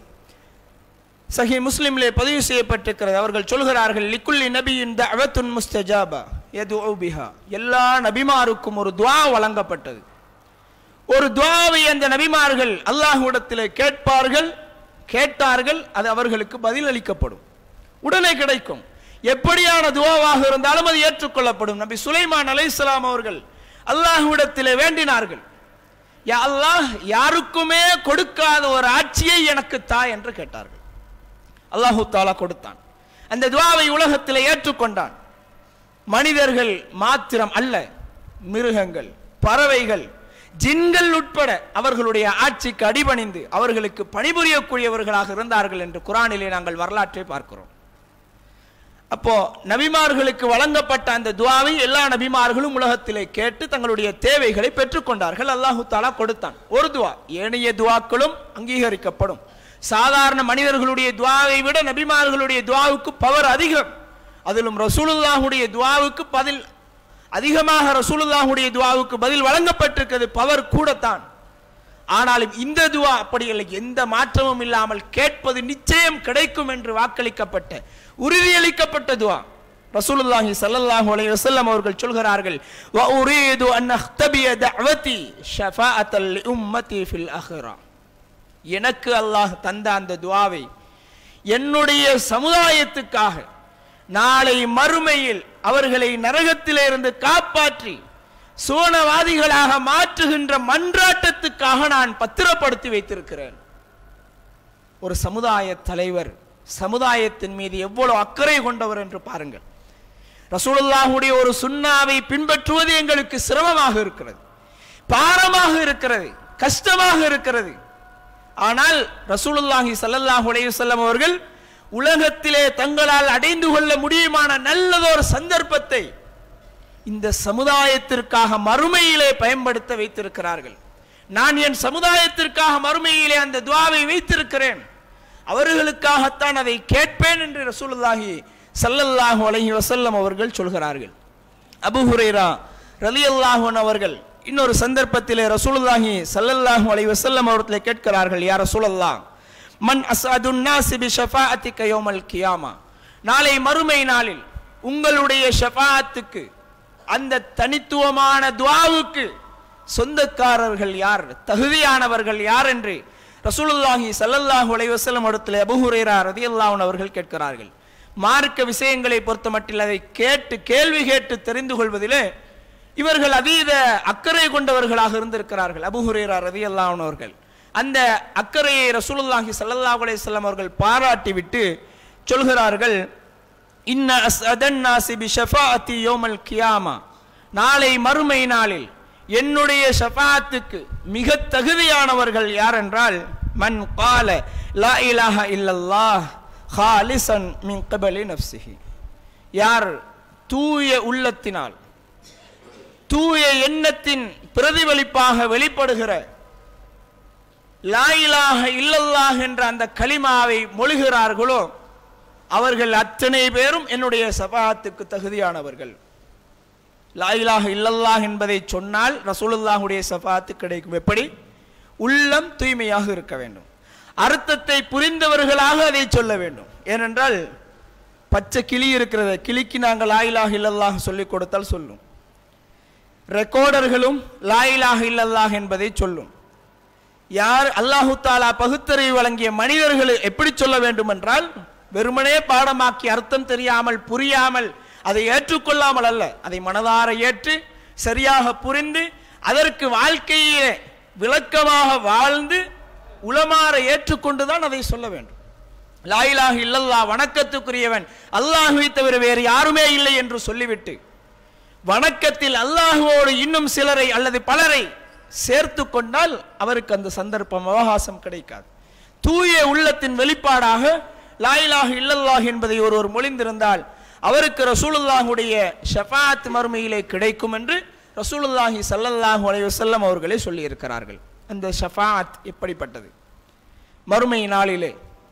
சஹி முஸ்லிம்லே பதிவு செய்யப்பட்டிருக்கிறது அவர்கள் சொல்கிறார்கள் லிக்குல்லி நபியின் தஅவத்துன் முஸ்தஜாபா யதுஉ பிஹா எல்லா நபிமாருக்கும் ஒரு துஆ வழங்கப்பட்டது ஒரு துஆவை அந்த நபிமார்கள் அல்லாஹ்விடத்திலே கேட்பார்கள் கேட்டார்கள் அது அவர்களுக்கு பதில் அளிக்கப்படும் உடனே கிடைக்கும் எப்படியான துவாவாக இருந்தாலும் அது ஏற்றுக்கொள்ளப்படும் நபி சுலைமான் அலைஹிஸ்ஸலாம் அவர்கள் அல்லாஹ்விடத்திலே வேண்டினார்கள் யா அல்லாஹ் யாருக்குமே கொடுக்காத ஒரு ஆட்சியை எனக்கு தா என்று கேட்டார்கள் அல்லாஹு தாலா கொடுத்தான் அந்த துவாவை உலகத்தில் ஏற்றுக்கொண்டான் மனிதர்கள் மாத்திரம் அல்ல மிருகங்கள் பறவைகள் ஜின்கள் உட்பட அவர்களுடைய ஆட்சிக்கு அடிபணிந்து அவர்களுக்கு பணிபுரியக்கூடியவர்களாக இருந்தார்கள் என்று குரானிலே நாங்கள் வரலாற்றை பார்க்கிறோம் அப்போ நபிமார்களுக்கு வழங்கப்பட்ட அந்த துவாவை எல்லா நபிமார்களும் உலகத்திலே கேட்டு தங்களுடைய தேவைகளை பெற்றுக்கொண்டார்கள் அல்லாஹு தாலா கொடுத்தான் ஒரு துவா ஏனைய துவாக்களும் அங்கீகரிக்கப்படும் சாதாரண மனிதர்களுடைய துவாவை விட நபிமார்களுடைய துவாவுக்கு பவர் அதிகம் அதிலும் ரசூலுல்லாஹுடைய துவாவுக்கு பதில் அதிகமாக ரசூலுல்லாஹுடைய துவாவுக்கு பதில் வழங்கப்பட்டிருக்கிறது பவர் கூடத்தான் ஆனாலும் இந்த துவா அப்படி இல்லை எந்த மாற்றமும் இல்லாமல் கேட்பது நிச்சயம் கிடைக்கும் என்று வாக்களிக்கப்பட்ட உறுதியளிக்கப்பட்ட துவா ரசூலுல்லாஹி ஸல்லல்லாஹு அலைஹி வஸல்லம் அவர்கள் சொல்கிறார்கள் வ உரீது அன் அஹ்தபிய தஅவதி ஷஃபாஅத்தல் உம்மதி ஃபில் அஹ்ரா எனக்கு அல்லாஹ் தந்த அந்த துவாவை என்னுடைய சமுதாயத்துக்காக நாளை மறுமையில் அவர்களை நரகத்திலிருந்து காப்பாற்றி சோனவாதிகளாக மாற்றுகின்ற மன்றாட்டத்துக்காக நான் பத்திரப்படுத்தி வைத்திருக்கிறேன் ஒரு சமுதாய தலைவர் சமுதாயத்தின் மீது எவ்வளவு அக்கறை கொண்டவர் என்று பாருங்கள் ரசூலுல்லாஹுடைய ஒரு சுண்ணாவை பின்பற்றுவது எங்களுக்கு சிரமமாக இருக்கிறது பாரமாக இருக்கிறது கஷ்டமாக இருக்கிறது ஆனால் ரசூலுல்லாஹி ஸல்லல்லாஹு அலைஹி வஸல்லம் அவர்கள் உலகத்திலே தங்களால் அடைந்து கொள்ள முடியுமான நல்லதொரு சந்தர்ப்பத்தை இந்த சமுதாயத்திற்காக மறுமையிலே பயன்படுத்த வைத்திருக்கிறார்கள் நான் என் சமுதாயத்திற்காக மறுமையிலே அந்த துவாவை வைத்திருக்கிறேன் அவர்களுக்காகத்தான் அதை கேட்பேன் என்று ரசூலுல்லாஹி ஸல்லல்லாஹு அலைஹி வஸல்லம் அவர்கள் சொல்கிறார்கள் அபு ஹுரைரா ரலியல்லாஹு அன்ஹு அவர்கள் இன்னொரு சந்தர்ப்பத்திலே ரசூலுல்லாஹி ஸல்லல்லாஹு அலைஹி வஸல்லம் அவர்களை கேட்கிறார்கள் யா ரசூலல்லாஹ் மன் அஸ்அதுன் நாசி பி ஷஃபாஅத்திக யௌமல் கியாமா நாளை மறுமை நாளில் உங்களுடைய ஷஃபாஅத்துக்கு அந்த தனித்துவமான துஆவுக்கு சொந்தக்காரர்கள் யார் தகுதியானவர்கள் யார் என்று ரசூலுல்லாஹி ஸல்லல்லாஹு அலைஹி வஸல்லம் இடத்துல அபூ ஹுரைரா ரலியல்லாஹு அன்ஹு அவர்கள் கேட்கிறார்கள் மார்க்க விஷயங்களை பொறுத்தமட்டில் அதை கேட்டு கேள்வி கேட்டு தெரிந்து கொள்வதிலே இவர்கள் அதீத அக்கறை கொண்டவர்களாக இருந்திருக்கிறார்கள் அபூ ஹுரைரா ரலியல்லாஹு அன்ஹு அவர்கள் அந்த அக்கறையை ரசூலுல்லாஹி ஸல்லல்லாஹு அலைஹி வஸல்லம் அவர்கள் பாராட்டி விட்டு சொல்கிறார்கள் இன்ன அஸ்அதன் நாசி பி ஷஃபாஅத்தி யௌமல் கியாமா நாளை மறுமை நாளில் என்னுடைய ஷஃபாஅத்துக்கு மிக தகுதியானவர்கள் யார் என்றால் மன் கால லா இலாஹ இல்லல்லாஹ் ஹாலிசன் மின் கபலி நஃப்சிஹி யார் தூய உள்ளத்தினால் தூய எண்ணத்தின் பிரதிபலிப்பாக வெளிப்படுகிற லாயிலாக இல்லல்லாஹ் என்ற அந்த கலிமாவை மொழிகிறார்களோ அவர்கள் அத்தனை பேரும் என்னுடைய சபாத்துக்கு தகுதியானவர்கள் லாயிலாக இல்லல்லாஹ் என்பதை சொன்னால் ரசூலுல்லாஹுடைய சபாத்து கிடைக்கும் எப்படி உள்ளம் தூய்மையாக இருக்க வேண்டும் அர்த்தத்தை புரிந்தவர்களாக அதை சொல்ல வேண்டும் ஏனென்றால் பச்சை கிளி இருக்கிறது கிளிக்கு நாங்கள் லாயிலாக இல்லல்லாஹ் சொல்லிக் கொடுத்தால் சொல்லும் ரெக்கார்டர்களும் லாயிலாக இல்லல்லாஹ் என்பதை சொல்லும் யார் அல்லாஹு தாலா பகுத்தறிவு வழங்கிய மனிதர்கள் எப்படி சொல்ல வேண்டும் என்றால் வெறுமனே பாடமாக்கி அர்த்தம் தெரியாமல் புரியாமல் அதை ஏற்றுக்கொள்ளாமல் அல்ல அதை மனதார ஏற்று சரியாக புரிந்து அதற்கு வாழ்க்கையிலே விளக்கமாக வாழ்ந்து உளமாற ஏற்றுக்கொண்டுதான் அதை சொல்ல வேண்டும் லாயிலாக இல்லல்லா வணக்கத்துக்குரியவன் அல்லாஹுவை தவிர வேறு யாருமே இல்லை என்று சொல்லிவிட்டு வணக்கத்தில் அல்லாஹுவோடு இன்னும் சிலரை அல்லது பலரை சேர்த்து கொண்டால் அவருக்கு அந்த சந்தர்ப்பம் அவகாசம் கிடைக்காது தூய உள்ளத்தின் வெளிப்பாடாக லாயிலாக இல்லல்லாஹ் என்பதை ஒருவர் மொழிந்திருந்தால் அவருக்கு ரசூலுல்லாஹுடைய ஷஃபாத் மறுமையிலே கிடைக்கும் என்று ரசூலுல்லாஹி ஸல்லல்லாஹு அலைஹி வஸல்லம் அவர்களே சொல்லியிருக்கிறார்கள் அந்த ஷஃபாத் எப்படிப்பட்டது மறுமை நாளிலே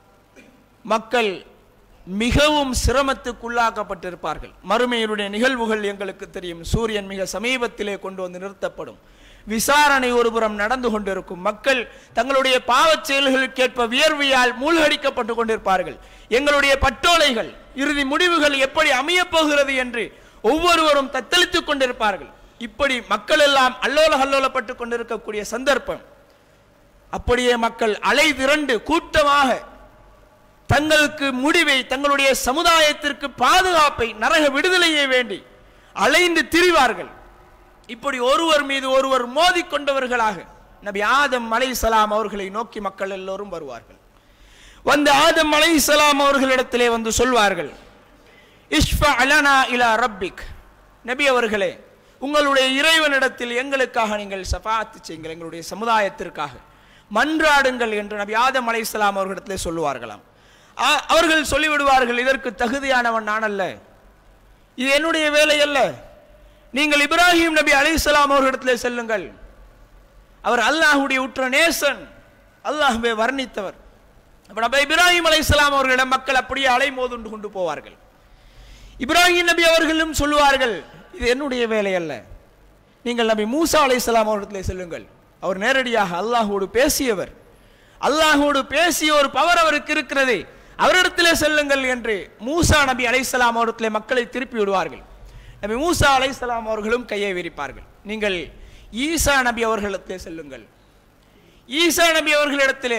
மக்கள் மிகவும் சிரமத்துக்குள்ளாக்கப்பட்டிருப்பார்கள் மறுமையினுடைய நிகழ்வுகள் எங்களுக்கு தெரியும் சூரியன் மிக சமீபத்திலே கொண்டு வந்து நிறுத்தப்படும் விசாரணை ஒருபுறம் நடந்து கொண்டிருக்கும் மக்கள் தங்களுடைய பாவச் செயல்களுக்கேற்ப வியர்வையால் மூழ்கடிக்கப்பட்டு கொண்டிருப்பார்கள் எங்களுடைய பட்டோலைகள் இறுதி முடிவுகள் எப்படி அமையப் போகிறது என்று ஒவ்வொருவரும் தத்தளித்துக் கொண்டிருப்பார்கள் இப்படி மக்கள் எல்லாம் அல்லோல அல்லோலப்பட்டு கொண்டிருக்கக்கூடிய சந்தர்ப்பம் அப்படியே மக்கள் அலை திரண்டு கூட்டமாக தங்களுக்கு முடிவை தங்களுடைய சமுதாயத்திற்கு பாதுகாப்பை நரக விடுதலையை வேண்டி அலைந்து திரிவார்கள் இப்படி ஒருவர் மீது ஒருவர் மோதிக்கொண்டவர்களாக நபி ஆதம் அலைஹிஸ்ஸலாம் அவர்களை நோக்கி மக்கள் எல்லோரும் வருவார்கள் வந்து ஆதம் அலைஹிஸ்ஸலாம் அவர்களிடத்திலே வந்து சொல்வார்கள் இஷ்ஃபா அலனா இலா ரப்பிக் நபி அவர்களே உங்களுடைய இறைவனிடத்தில் எங்களுக்காக நீங்கள் சஃபாத்து செய்யுங்கள் எங்களுடைய சமுதாயத்திற்காக மன்றாடுங்கள் என்று நபி ஆதம் அலைஹிஸ்ஸலாம் அவர்களிடத்திலே சொல்லுவார்களாம் ஆ- அவர்கள் சொல்லிவிடுவார்கள் இதற்கு தகுதியானவன் நான் அல்ல இது என்னுடைய வேலை அல்ல நீங்கள் இப்ராஹிம் நபி அலைஹிஸ்ஸலாம் அவர்களிடத்திலே செல்லுங்கள் அவர் அல்லாஹ்வுடைய உற்ற நேசன் அல்லாஹ்வை வர்ணித்தவர் அப்ப நபி இப்ராஹிம் அலைஹிஸ்ஸலாம் அவர்களிடம் மக்கள் அப்படியே அலைமோதுண்டு கொண்டு போவார்கள் இப்ராஹிம் நபி அவர்களும் சொல்லுவார்கள் இது என்னுடைய வேலை அல்ல நீங்கள் நபி மூசா அலைஹிஸ்ஸலாம் அவர்களிடத்திலே செல்லுங்கள் அவர் நேரடியாக அல்லாஹ்வோடு பேசியவர் அல்லாஹ்வோடு பேசிய ஒரு பவர் அவருக்கு இருக்கிறது அவரிடத்திலே செல்லுங்கள் என்று மூசா நபி அலைஹிஸ்ஸலாம் அவரிடத்திலே மக்களை திருப்பி விடுவார்கள் நபி மூசா அலைஹிஸ்ஸலாம் அவர்களும் கையை விரிப்பார்கள் நீங்கள் ஈசா நபி அவர்களிடத்திலே செல்லுங்கள் ஈசா நபி அவர்களிடத்திலே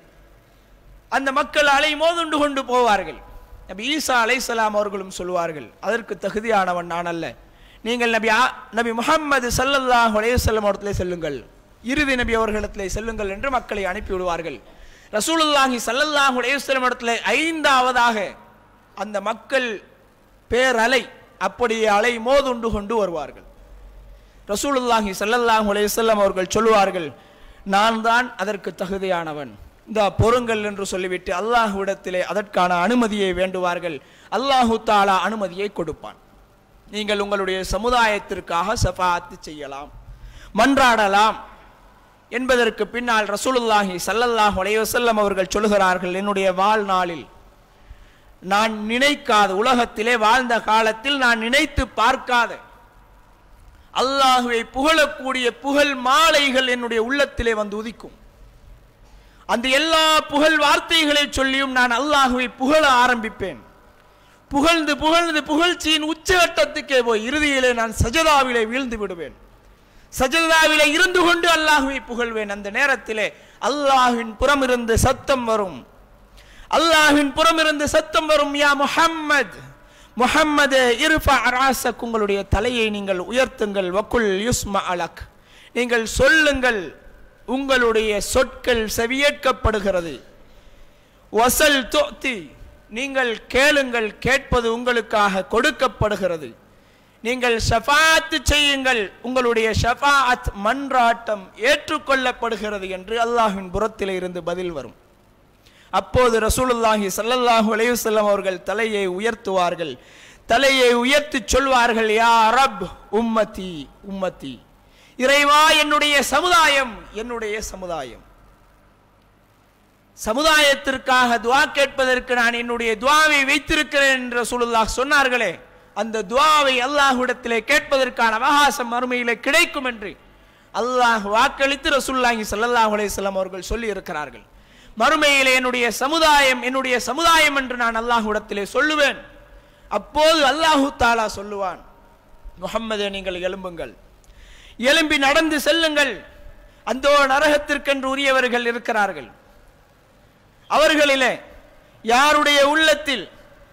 அந்த மக்கள் அலை மோதுண்டு கொண்டு போவார்கள் நபி ஈசா அலைஹிஸ்ஸலாம் அவர்களும் சொல்வார்கள் அதற்கு தகுதியானவன் நான் அல்ல நீங்கள் நபி ஆ- நபி முஹம்மது ஸல்லல்லாஹு அலைஹி வஸல்லம் அவர்களிடத்திலே செல்லுங்கள் இறுதி நபி அவர்களிடத்திலே செல்லுங்கள் என்று மக்களை அனுப்பி விடுவார்கள் ரசூலுல்லாஹி ஸல்லல்லாஹு அலைஹி வஸல்லம் இடத்திலே ஐந்தாவதாக அந்த மக்கள் பேரலை அப்படியே அலை மோதுண்டு கொண்டு வருவார்கள் ரசூலுல்லாஹி ஸல்லல்லாஹு அலைஹி வஸல்லம் அவர்கள் சொல்லுவார்கள் நான் தான் அதற்கு தகுதியானவன் இந்த பொறுங்கள் என்று சொல்லிவிட்டு அல்லாஹ்விடத்திலே அதற்கான அனுமதியை வேண்டுவார்கள் அல்லாஹு தாலா அனுமதியை கொடுப்பான் நீங்கள் உங்களுடைய சமுதாயத்திற்காக சஃபாத்து செய்யலாம் மன்றாடலாம் என்பதற்கு பின்னால் ரசூலுல்லாஹி ஸல்லல்லாஹு அலைஹி வஸல்லம் அவர்கள் சொல்லுகிறார்கள் என்னுடைய வாழ்நாளில் நான் நினைக்காத உலகத்திலே வாழ்ந்த காலத்தில் நான் நினைத்து பார்க்காத அல்லாஹுவை புகழக்கூடிய புகழ் மாலைகள் என்னுடைய உள்ளத்திலே வந்து உதிக்கும் அந்த எல்லா புகழ் வார்த்தைகளை சொல்லியும் நான் அல்லாஹுவை புகழ ஆரம்பிப்பேன் புகழ்ந்து புகழ்ந்து புகழ்ச்சியின் உச்சகட்டத்துக்கே போய் இறுதியிலே நான் சஜதாவிலே வீழ்ந்து விடுவேன் சஜதாவிலே இருந்து கொண்டு அல்லாஹுவை புகழ்வேன் அந்த நேரத்திலே அல்லாஹ்வின் புறமிருந்து சத்தம் வரும் அல்லாஹ்வின் புறமிருந்து சத்தம் வரும் யா முஹம்மத் முஹம்மது இருஃபா ராசக் உங்களுடைய தலையை நீங்கள் உயர்த்துங்கள் வக்குல் யுஸ்மா அலக் நீங்கள் சொல்லுங்கள் உங்களுடைய சொற்கள் செவியேற்கப்படுகிறது வசல் தொத்தி நீங்கள் கேளுங்கள் கேட்பது உங்களுக்காக கொடுக்கப்படுகிறது நீங்கள் ஷஃபாத்து செய்யுங்கள் உங்களுடைய ஷஃபாஅத் மன்றாட்டம் ஏற்றுக்கொள்ளப்படுகிறது என்று அல்லாஹ்வின் புறத்திலே இருந்து பதில் வரும் அப்போது ரசூலுல்லாஹி ஸல்லல்லாஹு அலைஹி வஸல்லம் அவர்கள் தலையை உயர்த்துவார்கள் தலையை உயர்த்தி சொல்வார்கள் யா ரப் உம்மதி உம்மதி இறைவா என்னுடைய சமுதாயம் என்னுடைய சமுதாயம் சமுதாயத்திற்காக துஆ கேட்பதற்கு நான் என்னுடைய துஆவை வைத்திருக்கிறேன் என்று ரசூலுல்லாஹ் சொன்னார்களே அந்த துஆவை அல்லாஹ்விடத்திலே கேட்பதற்கான அவகாசம் மறுமையிலே கிடைக்கும் என்று அல்லாஹ் வாக்களித்து ரசூலுல்லாஹி ஸல்லல்லாஹு அலைஹி வஸல்லம் அவர்கள் சொல்லி இருக்கிறார்கள் மறுமையிலே என்னுடைய சமுதாயம் என்னுடைய சமுதாயம் என்று நான் அல்லாஹ்விடத்திலே சொல்லுவேன் அப்போது அல்லாஹு தாலா சொல்லுவான் முஹம்மதே நீங்கள் எழும்புங்கள் எழும்பி நடந்து செல்லுங்கள் அந்த நரகத்திற்கென்று உரியவர்கள் இருக்கிறார்கள் அவர்களிலே யாருடைய உள்ளத்தில்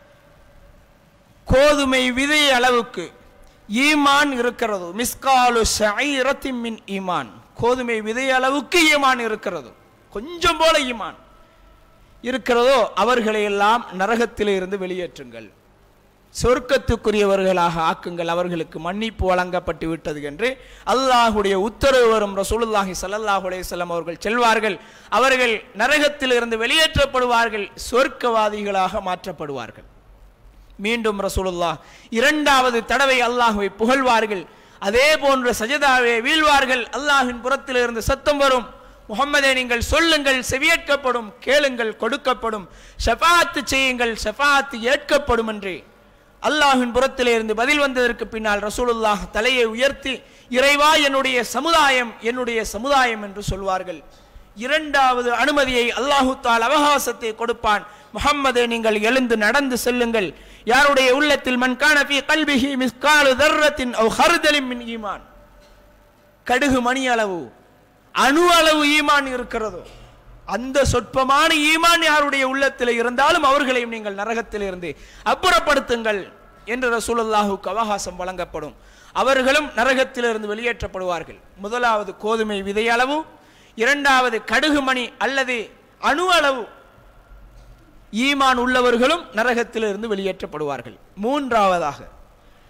கோதுமை விதை அளவுக்கு ஈமான் இருக்கிறது மிஸ்காலு ஷைரத்தின் மின் ஈமான் கோதுமை விதை அளவுக்கு ஈமான் இருக்கிறது கொஞ்சம் போல ஈமான் இருக்கிறதோ அவர்களை எல்லாம் நரகத்திலே இருந்து வெளியேற்றுங்கள் சொர்க்கத்துக்குரியவர்களாக ஆக்குங்கள் அவர்களுக்கு மன்னிப்பு வழங்கப்பட்டு விட்டது என்று அல்லாஹுடைய உத்தரவு வரும் ரசூலுல்லாஹி ஸல்லல்லாஹு அலைஹி வஸல்லம் அவர்கள் செல்வார்கள் அவர்கள் நரகத்தில் இருந்து வெளியேற்றப்படுவார்கள் சொர்க்கவாதிகளாக மாற்றப்படுவார்கள் மீண்டும் ரசூலுல்லாஹ் இரண்டாவது தடவை அல்லாஹுவை புகழ்வார்கள் அதே போன்ற சஜதாவை வீழ்வார்கள் அல்லாஹ்வின் புறத்திலிருந்து சத்தம் வரும் முகம்மதே நீங்கள் சொல்லுங்கள் செவியேற்கப்படும் கேளுங்கள் கொடுக்கப்படும் ஷஃபாத்து செய்யுங்கள் ஷஃபாத்து ஏற்கப்படும் என்று அல்லாஹ்வின் புறத்திலே இருந்து பதில் வந்ததற்கு பின்னால் ரசூலுல்லாஹ் தலையை உயர்த்தி இறைவா என்னுடைய சமுதாயம் என்னுடைய சமுதாயம் என்று சொல்வார்கள் இரண்டாவது அனுமதியை அல்லாஹு தால் அவகாசத்தை கொடுப்பான் முஹம்மதே நீங்கள் எழுந்து நடந்து செல்லுங்கள் யாருடைய உள்ளத்தில் மன் கான ஃபீ கல்பிஹி மிஸ்காலு தர்ரத்தின் அவ் ஹர்தலின் மின் ஈமான் கடுகு மணி அளவு அணு அளவு ஈமான் இருக்கிறதோ அந்த சொற்பமான ஈமான் யாருடைய உள்ளத்தில் இருந்தாலும் அவர்களையும் நீங்கள் நரகத்தில் இருந்து அப்புறப்படுத்துங்கள் என்று ரசூலுல்லாஹுக்கு அவகாசம் வழங்கப்படும் அவர்களும் நரகத்திலிருந்து வெளியேற்றப்படுவார்கள் முதலாவது கோதுமை விதை அளவு இரண்டாவது கடுகு மணி அல்லது அணு அளவு ஈமான் உள்ளவர்களும் நரகத்திலிருந்து வெளியேற்றப்படுவார்கள் மூன்றாவதாக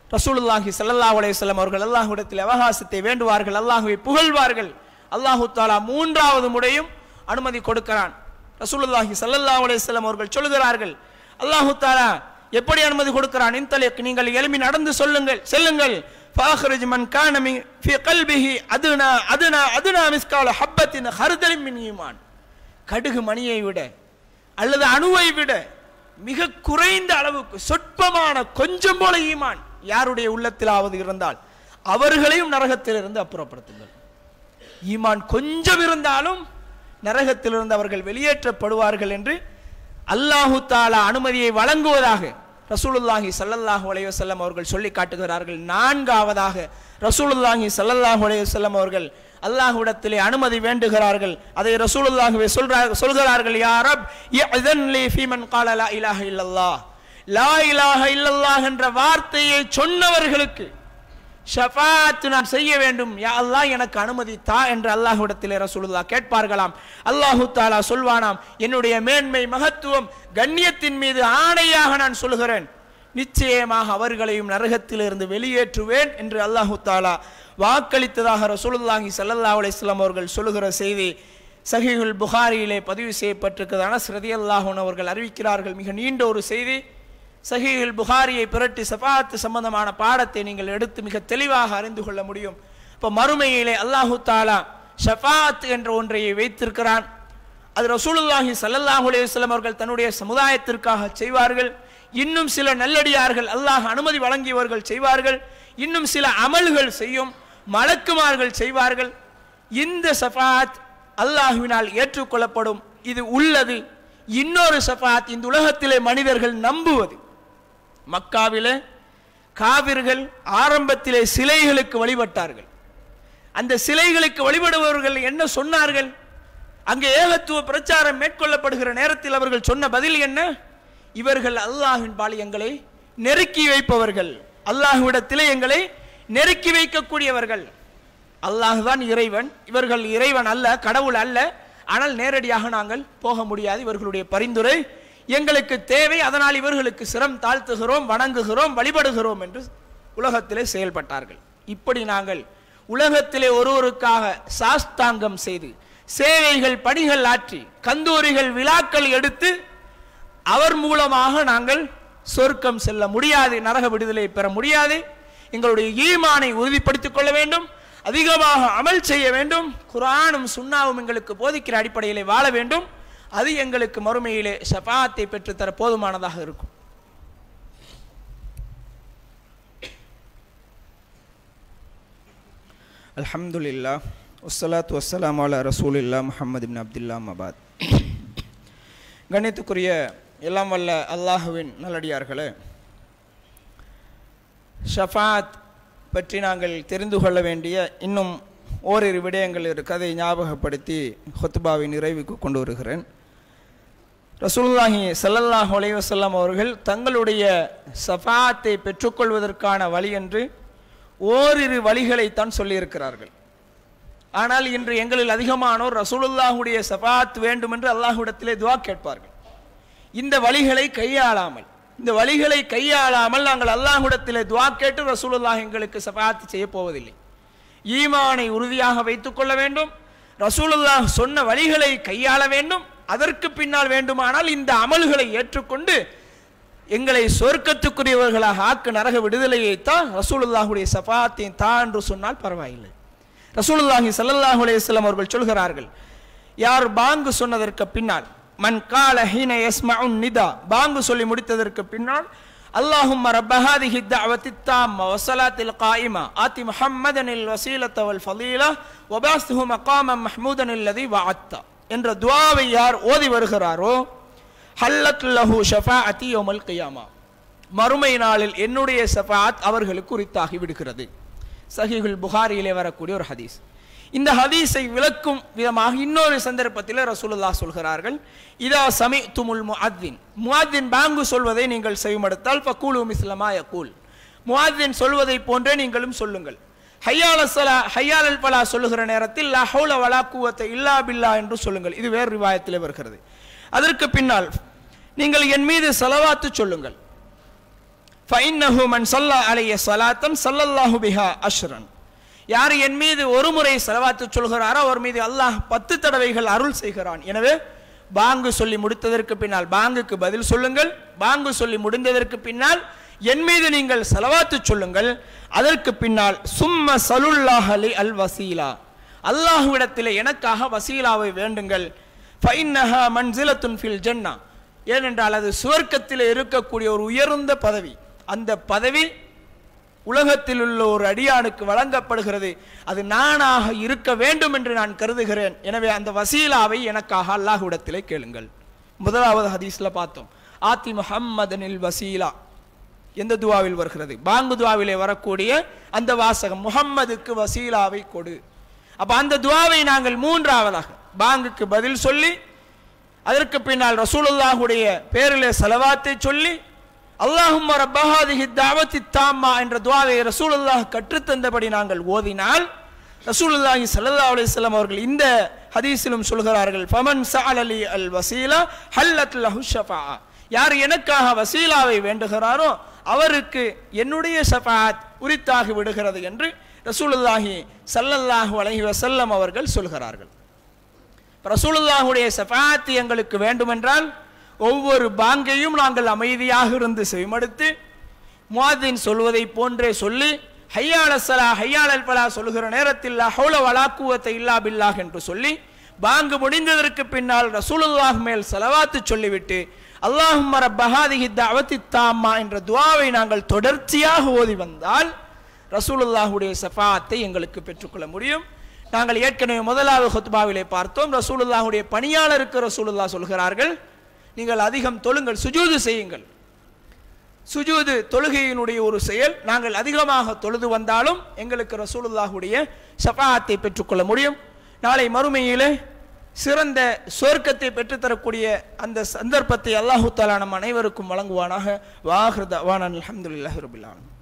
ரசூலுல்லாஹி ஸல்லல்லாஹு அலைஹி வஸல்லம் அவர்கள் அல்லாஹ்விடத்தில் அவகாசத்தை வேண்டுவார்கள் அல்லாஹ்வை புகழ்வார்கள் அல்லாஹு தாலா மூன்றாவது முறையும் அனுமதி கொடுக்கிறான் ரசூலுல்லாஹி ஸல்லல்லாஹு அலைஹி வஸல்லம் அவர்கள் சொல்கிறார்கள் அல்லாஹு தாலா எப்படி அனுமதி கொடுக்கிறான் இன்தலிக் நீங்கள் எழும்பி நடந்து சொல்லுங்கள் செல்லுங்கள் ஃபாஹ்ரிஜ் மன் கான மி ஃபி கல்பிஹி அதுனா அதுனா அதுனா மிஸ்கால ஹப்பத்தின் ஹர்தலின் மின் ஈமான் கடுகு மணியை விட அல்லது அணுவை விட மிக குறைந்த அளவுக்கு சொற்பமான கொஞ்சம் போல ஈமான் யாருடைய உள்ளத்திலாவது இருந்தால் அவர்களையும் நரகத்திலிருந்து அப்புறப்படுத்துங்கள் ஈமான் கொஞ்சம் இருந்தாலும் நரகத்திலிருந்து அவர்கள் வெளியேற்றப்படுவார்கள் என்று அல்லாஹு தாலா அனுமதியை வழங்குவதாக ரசூலுல்லாஹி ஸல்லல்லாஹு அலைஹி வஸல்லம் அவர்கள் சொல்லி காட்டுகிறார்கள் நான்காவதாக ரசூலுல்லாஹி ஸல்லல்லாஹு அலைஹி வஸல்லம் அவர்கள் அல்லாஹ்விடத்திலே அனுமதி வேண்டுகிறார்கள் அதை ரசூலுல்லாஹுவே சொல்றார் சொல்கிறார்கள் யா ரப் யஅதன் லி ஃபீமன் கால லா இலாஹ இல்லல்லாஹ் லா இலாஹ இல்லல்லாஹ் என்ற வார்த்தையை சொன்னவர்களுக்கு ஷஃபாத் நான் செய்ய வேண்டும் யா அல்லாஹ் எனக்கு அனுமதி தா என்று அல்லாஹ்விடத்திலே ரசூலுல்லாஹ் கேட்பார்களாம் அல்லாஹு தாலா சொல்வானாம் என்னுடைய மேன்மை மகத்துவம் கண்ணியத்தின் மீது ஆணையாக நான் சொல்கிறேன் நிச்சயமாக அவர்களையும் நரகத்திலிருந்து வெளியேற்றுவேன் என்று அல்லாஹு தாலா வாக்களித்ததாக ரசூலுல்லாஹி ஸல்லல்லாஹு அலைஹி வஸல்லம் அவர்கள் சொல்லுகிற செய்தி சஹீஹுல் புகாரியிலே பதிவு செய்யப்பட்டிருக்கிறது அனஸ் ரதியல்லாஹு அவர்கள் அறிவிக்கிறார்கள் மிக நீண்ட ஒரு செய்தி சஹீஹுல் புகாரியை புரட்டி சஃபாத்து சம்பந்தமான பாடத்தை நீங்கள் எடுத்து மிக தெளிவாக அறிந்து கொள்ள முடியும் இப்போ மறுமையிலே அல்லாஹு தாலா ஷஃபாத் என்ற ஒன்றை வைத்திருக்கிறான் அது ரசூலுல்லாஹி ஸல்லல்லாஹு அலைஹி வஸல்லம் அவர்கள் தன்னுடைய சமுதாயத்திற்காக செய்வார்கள் இன்னும் சில நல்லடியார்கள் அல்லாஹ் அனுமதி வழங்கியவர்கள் செய்வார்கள் இன்னும் சில அமல்கள் செய்யும் மலக்குமார்கள் செய்வார்கள் இந்த சஃபாத் அல்லாஹுவினால் ஏற்றுக்கொள்ளப்படும் இது உள்ளது இன்னொரு சஃபாத் இந்த உலகத்திலே மனிதர்கள் நம்புவது மக்காவிலே காவிர்கள் ஆரம்பத்திலே சிலைகளுக்கு வழிபட்டார்கள் அந்த சிலைகளுக்கு வழிபடுபவர்கள் என்ன சொன்னார்கள் அங்கே ஏகத்துவ பிரச்சாரம் மேற்கொள்ளப்படுகிற நேரத்தில் அவர்கள் சொன்ன பதில் என்ன இவர்கள் அல்லாஹ்வின் பால் எங்களை நெருக்கி வைப்பவர்கள் அல்லாஹ்விடத்திலே எங்களை நெருக்கி வைக்கக்கூடியவர்கள் அல்லாஹ் தான் இறைவன் இவர்கள் இறைவன் அல்ல கடவுள் அல்ல ஆனால் நேரடியாக நாங்கள் போக முடியாது இவர்களுடைய பரிந்துரை எங்களுக்கு தேவை அதனால் இவர்களுக்கு சிரம் தாழ்த்துகிறோம் வணங்குகிறோம் வழிபடுகிறோம் என்று உலகத்திலே செயல்பட்டார்கள் இப்படி நாங்கள் உலகத்திலே ஒருவருக்காக சாஸ்தாங்கம் செய்து சேவைகள் பணிகள் ஆற்றி கந்தூரிகள் விழாக்கள் எடுத்து அவர் மூலமாக நாங்கள் சொர்க்கம் செல்ல முடியாது நரக விடுதலை பெற முடியாது எங்களுடைய ஈமானை உறுதிப்படுத்திக் கொள்ள வேண்டும் அதிகமாக அமல் செய்ய வேண்டும் குரானும் சுன்னாவும் எங்களுக்கு போதிக்கிற அடிப்படையிலே வாழ வேண்டும் அது எங்களுக்கு மறுமையிலே ஷஃபாத்தை பெற்றுத்தர போதுமானதாக இருக்கும் அல்ஹம்துலில்லா வஸ்ஸலாத்து வஸ்ஸலாம் அலா ரசூலில்லா முஹம்மது பின் அப்துல்லா மபாத் கண்ணியத்துக்குரிய எல்லாம் வல்ல அல்லாஹுவின் நல்லடியார்களே ஷஃபாத் பற்றி நாங்கள் தெரிந்து கொள்ள வேண்டிய இன்னும் ஓரிரு விடயங்கள் இருக்கு அதை ஞாபகப்படுத்தி ஹொத்துபாவை நிறைவுக்கு கொண்டு வருகிறேன் ரசூலுல்லாஹி ஸல்லல்லாஹு அலைஹி வஸல்லம் அவர்கள் தங்களுடைய சஃபாத்தை பெற்றுக்கொள்வதற்கான வழி என்று ஓரிரு வழிகளைத்தான் சொல்லியிருக்கிறார்கள் ஆனால் இன்று எங்களில் அதிகமானோர் ரசூலுல்லாஹுடைய சஃபாத் வேண்டும் என்று அல்லாஹ்விடத்திலே துவா கேட்பார்கள் இந்த வழிகளை கையாளாமல் இந்த வழிகளை கையாளாமல் நாங்கள் அல்லாஹ்விடத்திலே துவா கேட்டு ரசூலுல்லாஹ் எங்களுக்கு சஃபாத் செய்ய போவதில்லை ஈமானை உறுதியாக வைத்துக் கொள்ள வேண்டும் ரசூலுல்லாஹ் சொன்ன வழிகளை கையாள வேண்டும் அதற்கு பின்னால் வேண்டுமானால் இந்த அமல்களை ஏற்றுக்கொண்டு எங்களை சொர்க்கத்துக்குரியவர்களாக ஆக்கு நரக விடுதலையைத்தான் ரசூலுல்லாஹுடைய சஃபாத்தை தா என்று சொன்னால் பரவாயில்லை ரசூலுல்லாஹி ஸல்லல்லாஹு அலைஹி வஸல்லம் அவர்கள் சொல்கிறார்கள் யார் பாங்கு சொன்னதற்கு பின்னால் மன் கால ஹீன யஸ்மஉன் நிதா பாங்கு சொல்லி முடித்ததற்கு பின்னால் اللهم رب هذه الدعوة التامة والصلاة القائمة آت محمدا الوسيلة والفضيلة وبعثه مقاما محمودا الذي وعدت என்ற துவாவை யார் ஓதி வருகிறாரோ ஹல்லத் லஹு ஷஃபாஅத்தி யௌமல் கியாமா மறுமை நாளில் என்னுடைய ஷஃபாத் அவர்களுக்கு உரித்தாகி விடுகிறது சஹீஹுல் புகாரியிலே வரக்கூடிய ஒரு ஹதீஸ் இந்த ஹதீஸை விளக்கும் விதமாக இன்னொரு சந்தர்ப்பத்தில் ரசூலுல்லாஹ் சொல்கிறார்கள் இதா சமி துமுல் முஅத்தின் முஅத்தின் பாங்கு சொல்வதை நீங்கள் செய்யுமடுத்தால் ஃபக்கூலு மிஸ்லமா யகூல் முஅத்தின் சொல்வதை போன்றே நீங்களும் சொல்லுங்கள் ஹையால் சலா ஹையால் அல் பலா சொல்லுகிற நேரத்தில் லா ஹவுல வலா குவத்தை இல்லா பில்லா என்று சொல்லுங்கள் இது வேறு ரிவாயத்திலே வருகிறது அதற்கு பின்னால் நீங்கள் என் மீது செலவாத்து சொல்லுங்கள் ஃபைன்னஹு மன் ஸல்லா அலைய ஸலாத்தன் ஸல்லல்லாஹு பிஹா அஷ்ரன் யார் என் மீது ஒரு முறை செலவாத்து சொல்கிறாரோ அவர் மீது அல்லாஹ் பத்து தடவைகள் அருள் செய்கிறான் எனவே பாங்கு சொல்லி முடித்ததற்கு பின்னால் பாங்குக்கு பதில் சொல்லுங்கள் பாங்கு சொல்லி முடிந்ததற்கு பின்னால் என் மீது நீங்கள் செலவாத்து சொல்லுங்கள் அதற்கு பின்னால் சும்ம சலுல்லாஹலி அல் வசீலா அல்லாஹ்விடத்திலே எனக்காக வசீலாவை வேண்டுங்கள் ஃபைன்னஹா மன்சிலத்துன் ஃபில் ஜன்னா ஏனென்றால் அது சுவர்க்கத்தில் இருக்கக்கூடிய ஒரு உயர்ந்த பதவி அந்த பதவி உலகத்தில் உள்ள ஒரு அடியானுக்கு வழங்கப்படுகிறது அது நானாக இருக்க வேண்டும் என்று நான் கருதுகிறேன் எனவே அந்த வசீலாவை எனக்காக அல்லாஹ்விடத்திலே கேளுங்கள் முதலாவது ஹதீஸ்ல பார்த்தோம் ஆத்தி முஹம்மதனில் வசீலா எந்த துவாவில் வருகிறது பாங்கு துவாவிலே வரக்கூடிய அந்த வாசகம் முஹம்மதுக்கு வசீலாவை கொடு அப்ப அந்த துவாவை நாங்கள் மூன்றாவதாக பாங்குக்கு பதில் சொல்லி அதற்கு பின்னால் ரசூலுல்லாஹுடைய பேரிலே செலவாத்தை சொல்லி அல்லாஹும் ரப்பஹாதிஹி தாவத்தி தாம்மா என்ற துவாவை ரசூலுல்லாஹ் கற்றுத்தந்தபடி நாங்கள் ஓதினால் ரசூலுல்லாஹி ஸல்லல்லாஹு அலைஹி வஸல்லம் அவர்கள் இந்த ஹதீஸிலும் சொல்கிறார்கள் ஃபமன் சஅலலி அல் வசீலா ஹல்லத் லஹு ஷஃபா யார் எனக்காக வசீலாவை வேண்டுகிறாரோ அவருக்கு என்னுடைய ஷஃபாத் உரித்தாகி விடுகிறது என்று ரசூலுல்லாஹி ஸல்லல்லாஹு அலைஹி வஸல்லம் அவர்கள் சொல்கிறார்கள் ரசூலுல்லாஹுடைய ஷஃபாத் எங்களுக்கு வேண்டுமென்றால் ஒவ்வொரு பாங்கையும் நாங்கள் அமைதியாக இருந்து செவிமடுத்து முவாதின் சொல்வதை போன்றே சொல்லி ஹையால் அஸ்ஸலா ஹையால் அல் பலா சொல்லுகிற நேரத்தில் லா ஹவுல வலா குவத்தை இல்லா பில்லாஹ் என்று சொல்லி பாங்கு முடிந்ததற்கு பின்னால் ரசூலுல்லாஹ் மேல் செலவாத்து சொல்லிவிட்டு அல்லாஹும் ரப்பஹாதிஹி தஅவத்தி தாம்மா என்ற துஆவை நாங்கள் தொடர்ச்சியாக ஓதி வந்தால் ரசூலுல்லாஹுடைய ஷஃபாத்தை எங்களுக்கு பெற்றுக்கொள்ள முடியும் நாங்கள் ஏற்கனவே முதலாவது ஹுத்பாவிலே பார்த்தோம் ரசூலுல்லாஹுடைய பணியாளருக்கு ரசூலுல்லாஹ் சொல்கிறார்கள் நீங்கள் அதிகம் தொழுங்கள் சுஜூது செய்யுங்கள் சுஜூது தொழுகையினுடைய ஒரு செயல் நாங்கள் அதிகமாக தொழுது வந்தாலும் எங்களுக்கு ரசூலுல்லாஹுடைய ஷஃபாத்தை பெற்றுக்கொள்ள முடியும் நாளை மறுமையிலே சிறந்த சொர்க்கத்தை பெற்றுத்தரக்கூடிய அந்த சந்தர்ப்பத்தை அல்லாஹு தாலா நம் அனைவருக்கும் வழங்குவானாக வாஹிருத வானன் அலமதுல்லாஹி ரபில்லான்